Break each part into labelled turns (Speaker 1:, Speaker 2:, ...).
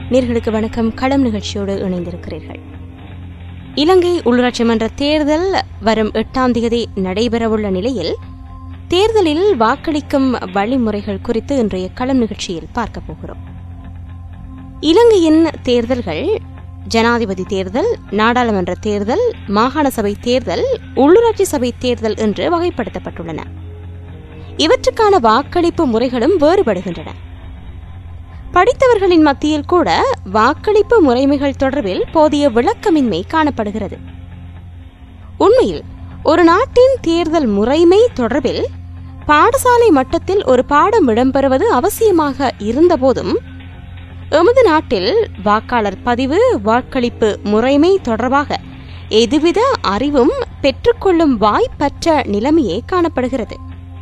Speaker 1: நேர்களுக்கு வணக்கம் களம் நிகழ்ச்சியோடு இணைந்திருக்கிறீர்கள் இலங்கை உள்ளூராட்சி மன்ற தேர்தல் வரும் எட்டாம் தேதி நடைபெறவுள்ள நிலையில் தேர்தலில் வாக்களிக்கும் வழிமுறைகள் குறித்து இன்றைய களம் நிகழ்ச்சியில் பார்க்க போகிறோம் இலங்கையின் தேர்தல்கள் ஜனாதிபதி தேர்தல் நாடாளுமன்ற தேர்தல் மாகாண சபை தேர்தல் உள்ளூராட்சி சபை தேர்தல் என்று வகைப்படுத்தப்பட்டுள்ளன இவற்றுக்கான வாக்களிப்பு முறைகளும் வேறுபடுகின்றன படித்தவர்களின் மத்தியில் கூட வாக்களிப்பு முறைமைகள் தொடர்பில் போதிய விளக்கமின்மை காணப்படுகிறது உண்மையில் ஒரு நாட்டின் தேர்தல் முறைமை தொடர்பில் பாடசாலை மட்டத்தில் ஒரு பாடம் இடம்பெறுவது அவசியமாக இருந்தபோதும் எமது நாட்டில் வாக்காளர் பதிவு வாக்களிப்பு முறைமை தொடர்பாக எதுவித அறிவும் பெற்றுக்கொள்ளும் வாய்ப்பற்ற நிலைமையே காணப்படுகிறது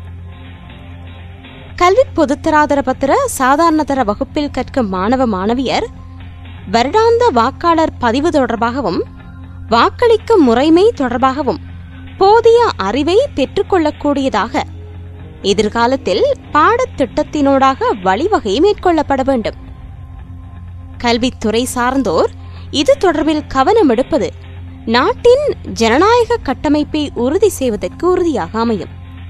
Speaker 1: கல்வி பொதுத்தராதர பத்திர சாதாரணதர வகுப்பில் கற்கும் மாணவ மாணவியர் வருடாந்த வாக்காளர் பதிவு தொடர்பாகவும் வாக்களிக்கும் முறைமை தொடர்பாகவும் போதிய அறிவை பெற்றுக்கொள்ளக்கூடியதாக எதிர்காலத்தில் பாடத்திட்டத்தினூடாக வழிவகை மேற்கொள்ளப்பட வேண்டும் கல்வித்துறை சார்ந்தோர் இது தொடர்பில் கவனம் எடுப்பது நாட்டின் ஜனநாயக கட்டமைப்பை உறுதி செய்வதற்கு உறுதியாக அமையும்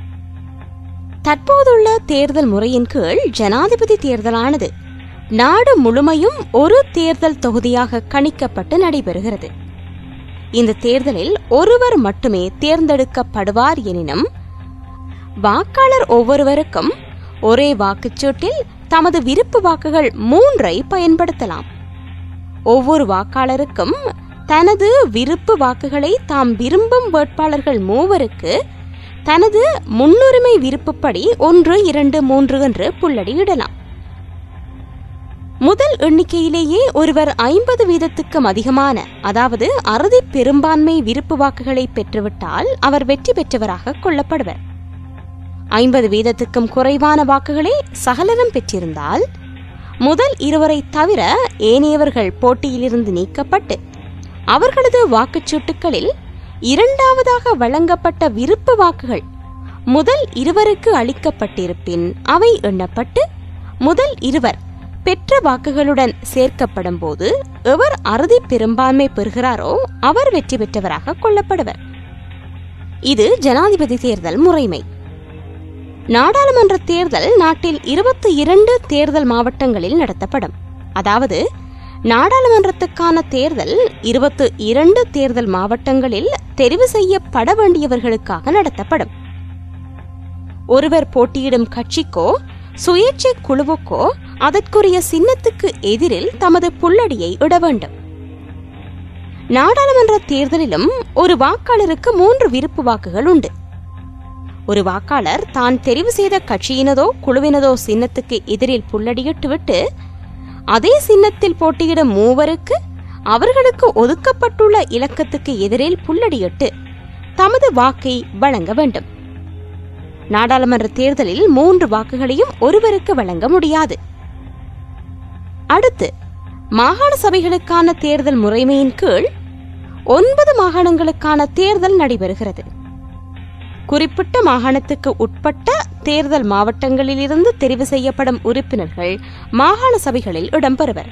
Speaker 1: தற்போதுள்ள தேர்தல் முறையின் கீழ் ஜனாதிபதி தேர்தலானது நாடு முழுமையும் ஒரு தேர்தல் தொகுதியாக கணிக்கப்பட்டு நடைபெறுகிறது இந்த தேர்தலில் ஒருவர் மட்டுமே தேர்ந்தெடுக்கப்படுவார் எனினும் வாக்காளர் ஒவ்வொருவருக்கும் ஒரே வாக்குச்சீட்டில் தமது விருப்பு வாக்குகள் மூன்றை பயன்படுத்தலாம் ஒவ்வொரு வாக்காளருக்கும் தனது விருப்பு வாக்குகளை தாம் விரும்பும் வேட்பாளர்கள் மூவருக்கு தனது முன்னுரிமை விருப்பப்படி ஒன்று இரண்டு மூன்று என்று புள்ளடியிடலாம் முதல் எண்ணிக்கையிலேயே ஒருவர் ஐம்பது வீதத்துக்கும் அதிகமான அதாவது அறுதி பெரும்பான்மை விருப்பு வாக்குகளை பெற்றுவிட்டால் அவர் வெற்றி பெற்றவராக கொள்ளப்படுவர் ஐம்பது வீதத்துக்கும் குறைவான வாக்குகளை சகலரும் பெற்றிருந்தால் முதல் இருவரை தவிர ஏனையவர்கள் போட்டியிலிருந்து நீக்கப்பட்டு அவர்களது வாக்குச்சீட்டுகளில் இரண்டாவதாக வழங்கப்பட்ட விருப்ப வாக்குகள் முதல் இருவருக்கு அளிக்கப்பட்டிருப்பின் அவை எண்ணப்பட்டு முதல் இருவர் பெற்ற வாக்குகளுடன் சேர்க்கப்படும் போது எவர் அறுதி பெரும்பான்மை பெறுகிறாரோ அவர் வெற்றி பெற்றவராக கொள்ளப்படுவர் இது ஜனாதிபதி தேர்தல் முறைமை நாடாளுமன்ற தேர்தல் நாட்டில் இருபத்தி இரண்டு தேர்தல் மாவட்டங்களில் நடத்தப்படும் அதாவது நாடாளுமன்றத்துக்கான தேர்தல் இருபத்து இரண்டு தேர்தல் மாவட்டங்களில் தெரிவு செய்யப்பட வேண்டியவர்களுக்காக நடத்தப்படும் ஒருவர் போட்டியிடும் கட்சிக்கோ சுயேட்சை குழுவுக்கோ அதற்குரிய சின்னத்துக்கு எதிரில் தமது புள்ளடியை இட வேண்டும் நாடாளுமன்ற தேர்தலிலும் ஒரு வாக்காளருக்கு மூன்று விருப்பு வாக்குகள் உண்டு ஒரு வாக்காளர் தான் தெரிவு செய்த கட்சியினதோ குழுவினதோ சின்னத்துக்கு எதிரில் புள்ளடியிட்டுவிட்டு அதே சின்னத்தில் போட்டியிடும் மூவருக்கு அவர்களுக்கு ஒதுக்கப்பட்டுள்ள இலக்கத்துக்கு எதிரில் புள்ளடியிட்டு தமது வாக்கை வழங்க வேண்டும் நாடாளுமன்ற தேர்தலில் மூன்று வாக்குகளையும் ஒருவருக்கு வழங்க முடியாது அடுத்து மாகாண சபைகளுக்கான தேர்தல் முறைமையின் கீழ் ஒன்பது மாகாணங்களுக்கான தேர்தல் நடைபெறுகிறது குறிப்பிட்ட மாகாணத்துக்கு உட்பட்ட தேர்தல் மாவட்டங்களிலிருந்து தெரிவு செய்யப்படும் உறுப்பினர்கள் மாகாண சபைகளில் இடம்பெறுவர்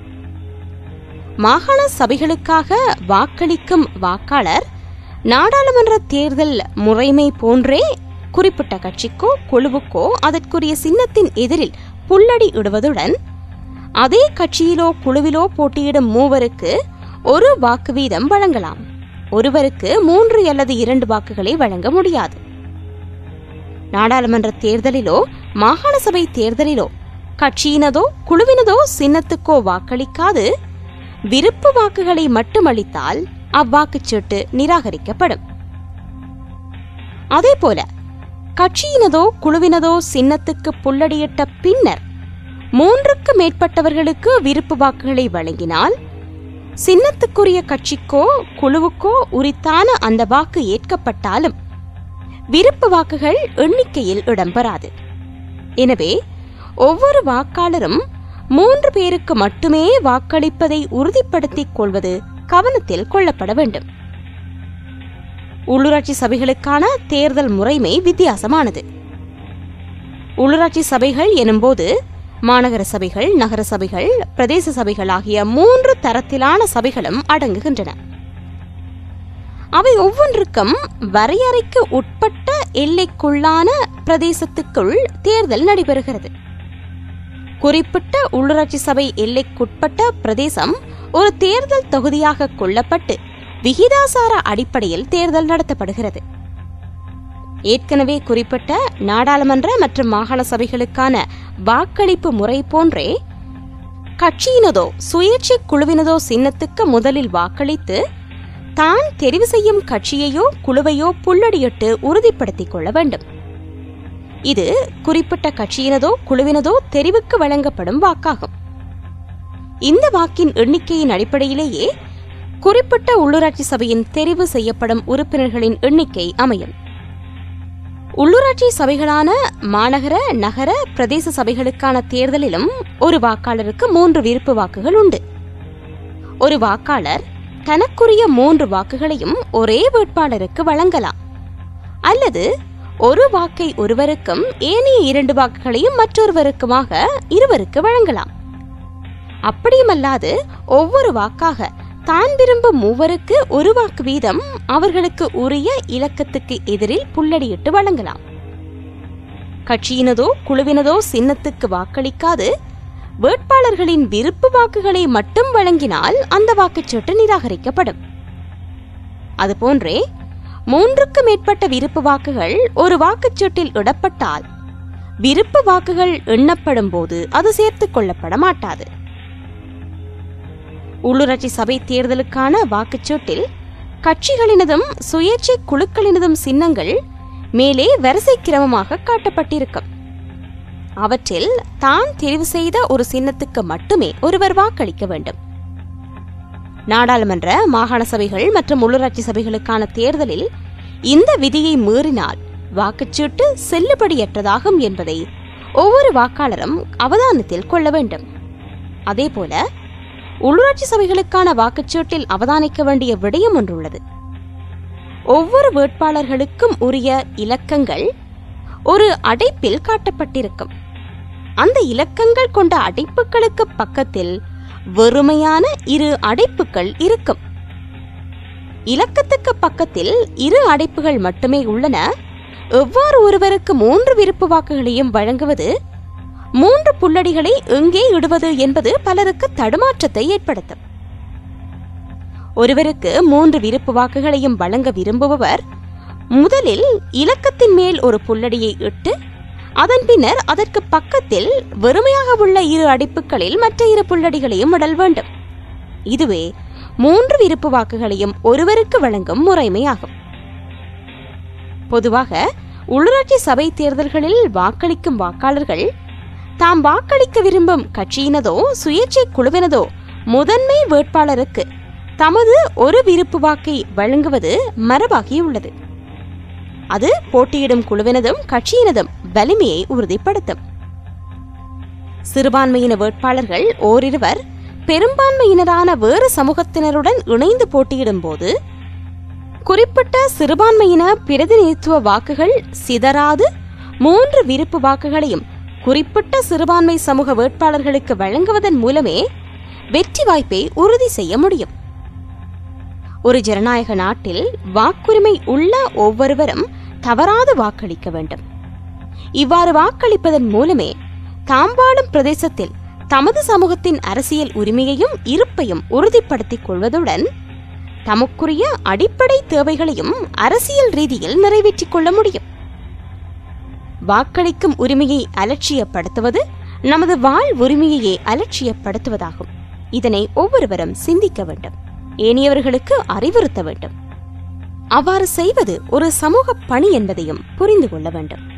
Speaker 1: மாகாண சபைகளுக்காக வாக்களிக்கும் வாக்காளர் நாடாளுமன்ற தேர்தல் முறைமை போன்றே குறிப்பிட்ட கட்சிக்கோ குழுவுக்கோ அதற்குரிய சின்னத்தின் எதிரில் புள்ளடி இடுவதுடன் அதே கட்சியிலோ குழுவிலோ போட்டியிடும் மூவருக்கு ஒரு வாக்கு வீதம் வழங்கலாம் ஒருவருக்கு மூன்று அல்லது இரண்டு வாக்குகளை வழங்க முடியாது நாடாளுமன்ற தேர்தலிலோ மாகாண சபை தேர்தலிலோ கட்சியினதோ குழுவினதோ சின்னத்துக்கோ வாக்களிக்காது விருப்பு வாக்குகளை மட்டுமளித்தால் அவ்வாக்குச்சீட்டு நிராகரிக்கப்படும் அதேபோல கட்சியினதோ குழுவினதோ சின்னத்துக்கு புள்ளடியிட்ட பின்னர் மூன்றுக்கு மேற்பட்டவர்களுக்கு விருப்பு வாக்குகளை வழங்கினால் சின்னத்துக்குரிய கட்சிக்கோ குழுவுக்கோ உரித்தான அந்த வாக்கு ஏற்கப்பட்டாலும் விருப்பு வாக்குகள் எண்ணிக்கையில் இடம்பெறாது எனவே ஒவ்வொரு வாக்காளரும் மூன்று பேருக்கு மட்டுமே வாக்களிப்பதை உறுதிப்படுத்திக் கொள்வது கவனத்தில் கொள்ளப்பட வேண்டும் உள்ளூராட்சி சபைகளுக்கான தேர்தல் முறைமை வித்தியாசமானது உள்ளூராட்சி சபைகள் எனும்போது மாநகர சபைகள் நகர சபைகள் பிரதேச சபைகள் ஆகிய மூன்று தரத்திலான சபைகளும் அடங்குகின்றன அவை ஒவ்வொன்றுக்கும் வரையறைக்கு உட்பட்ட எல்லைக்குள்ளான பிரதேசத்துக்குள் தேர்தல் நடைபெறுகிறது குறிப்பிட்ட உள்ளூராட்சி சபை எல்லைக்குட்பட்ட பிரதேசம் ஒரு தேர்தல் தொகுதியாக கொள்ளப்பட்டு விகிதாசார அடிப்படையில் தேர்தல் நடத்தப்படுகிறது ஏற்கனவே குறிப்பிட்ட நாடாளுமன்ற மற்றும் மாகாண சபைகளுக்கான வாக்களிப்பு முறை போன்றே கட்சியினதோ சுயேட்சை குழுவினதோ சின்னத்துக்கு முதலில் வாக்களித்து தான் தெரிவு செய்யும் கட்சியையோ குழுவையோ புல்லடியிட்டு உறுதிப்படுத்திக் கொள்ள வேண்டும் இது குறிப்பிட்ட கட்சியினதோ குழுவினதோ தெரிவுக்கு வழங்கப்படும் வாக்காகும் இந்த வாக்கின் எண்ணிக்கையின் அடிப்படையிலேயே குறிப்பிட்ட உள்ளூராட்சி சபையின் தெரிவு செய்யப்படும் உறுப்பினர்களின் எண்ணிக்கை அமையும் உள்ளூராட்சி சபைகளான மாநகர நகர பிரதேச சபைகளுக்கான தேர்தலிலும் ஒரு வாக்காளருக்கு மூன்று விருப்பு வாக்குகள் உண்டு ஒரு வாக்காளர் தனக்குரிய மூன்று வாக்குகளையும் ஒரே வேட்பாளருக்கு வழங்கலாம் அல்லது ஒரு வாக்கை ஒருவருக்கும் ஏனைய இரண்டு வாக்குகளையும் மற்றொருவருக்குமாக இருவருக்கு வழங்கலாம் அப்படியுமல்லாது ஒவ்வொரு வாக்காக தான் விரும்பும் மூவருக்கு ஒரு வாக்கு வீதம் அவர்களுக்கு உரிய இலக்கத்துக்கு எதிரில் புல்லடியிட்டு வழங்கலாம் கட்சியினதோ குழுவினதோ சின்னத்துக்கு வாக்களிக்காது வேட்பாளர்களின் விருப்பு வாக்குகளை மட்டும் வழங்கினால் அந்த வாக்குச்சீட்டு நிராகரிக்கப்படும் அதுபோன்றே மூன்றுக்கு மேற்பட்ட விருப்பு வாக்குகள் ஒரு வாக்குச்சீட்டில் இடப்பட்டால் விருப்பு வாக்குகள் எண்ணப்படும் போது அது சேர்த்துக் கொள்ளப்பட மாட்டாது உள்ளூராட்சி சபை தேர்தலுக்கான வாக்குச்சீட்டில் கட்சிகளினதும் சுயேட்சை குழுக்களினதும் சின்னங்கள் மேலே வரிசை கிரமமாக காட்டப்பட்டிருக்கும் அவற்றில் தான் தெரிவு செய்த ஒரு சின்னத்துக்கு மட்டுமே ஒருவர் வாக்களிக்க வேண்டும் நாடாளுமன்ற மாகாண சபைகள் மற்றும் உள்ளூராட்சி சபைகளுக்கான தேர்தலில் இந்த விதியை மீறினால் வாக்குச்சீட்டு செல்லுபடியற்றதாகும் என்பதை ஒவ்வொரு வாக்காளரும் அவதானத்தில் கொள்ள வேண்டும் அதேபோல உள்ளூராட்சி சபைகளுக்கான வாக்குச்சீட்டில் அவதானிக்க வேண்டிய விடயம் ஒன்றுள்ளது ஒவ்வொரு வேட்பாளர்களுக்கும் உரிய இலக்கங்கள் ஒரு அடைப்பில் காட்டப்பட்டிருக்கும் அந்த இலக்கங்கள் கொண்ட அடைப்புகளுக்கு பக்கத்தில் வெறுமையான இரு அடைப்புகள் இருக்கும் இலக்கத்துக்கு பக்கத்தில் இரு அடைப்புகள் மட்டுமே உள்ளன எவ்வாறு ஒருவருக்கு மூன்று விருப்பு வாக்குகளையும் வழங்குவது மூன்று புல்லடிகளை எங்கே இடுவது என்பது பலருக்கு தடுமாற்றத்தை ஏற்படுத்தும் ஒருவருக்கு மூன்று விருப்பு வாக்குகளையும் வழங்க விரும்புபவர் முதலில் இலக்கத்தின் மேல் ஒரு புல்லடியை இட்டு அதன் பின்னர் அதற்கு பக்கத்தில் வெறுமையாக உள்ள இரு அடைப்புகளில் மற்ற இரு புல்லடிகளையும் இடல் வேண்டும் இதுவே மூன்று விருப்பு வாக்குகளையும் ஒருவருக்கு வழங்கும் முறைமையாகும் பொதுவாக உள்ளூராட்சி சபை தேர்தல்களில் வாக்களிக்கும் வாக்காளர்கள் தாம் வாக்களிக்க விரும்பும் கட்சியினதோ சுயேட்சை குழுவினதோ முதன்மை வேட்பாளருக்கு தமது ஒரு விருப்பு வாக்கை வழங்குவது மரபாகியுள்ளது அது போட்டியிடும் குழுவினதும் கட்சியினதும் வலிமையை உறுதிப்படுத்தும் சிறுபான்மையின வேட்பாளர்கள் ஓரிருவர் பெரும்பான்மையினரான வேறு சமூகத்தினருடன் இணைந்து போட்டியிடும் போது குறிப்பிட்ட சிறுபான்மையின பிரதிநிதித்துவ வாக்குகள் சிதறாது மூன்று விருப்பு வாக்குகளையும் குறிப்பிட்ட சிறுபான்மை சமூக வேட்பாளர்களுக்கு வழங்குவதன் மூலமே வெற்றி வாய்ப்பை உறுதி செய்ய முடியும் ஒரு ஜனநாயக நாட்டில் வாக்குரிமை உள்ள ஒவ்வொருவரும் தவறாது வாக்களிக்க வேண்டும் இவ்வாறு வாக்களிப்பதன் மூலமே தாம் வாழும் பிரதேசத்தில் தமது சமூகத்தின் அரசியல் உரிமையையும் இருப்பையும் உறுதிப்படுத்திக் கொள்வதுடன் தமக்குரிய அடிப்படை தேவைகளையும் அரசியல் ரீதியில் நிறைவேற்றிக் கொள்ள முடியும் வாக்களிக்கும் உரிமையை அலட்சியப்படுத்துவது நமது வாழ் உரிமையையே அலட்சியப்படுத்துவதாகும் இதனை ஒவ்வொருவரும் சிந்திக்க வேண்டும் ஏனையவர்களுக்கு அறிவுறுத்த வேண்டும் அவ்வாறு செய்வது ஒரு சமூக பணி என்பதையும் புரிந்து கொள்ள வேண்டும்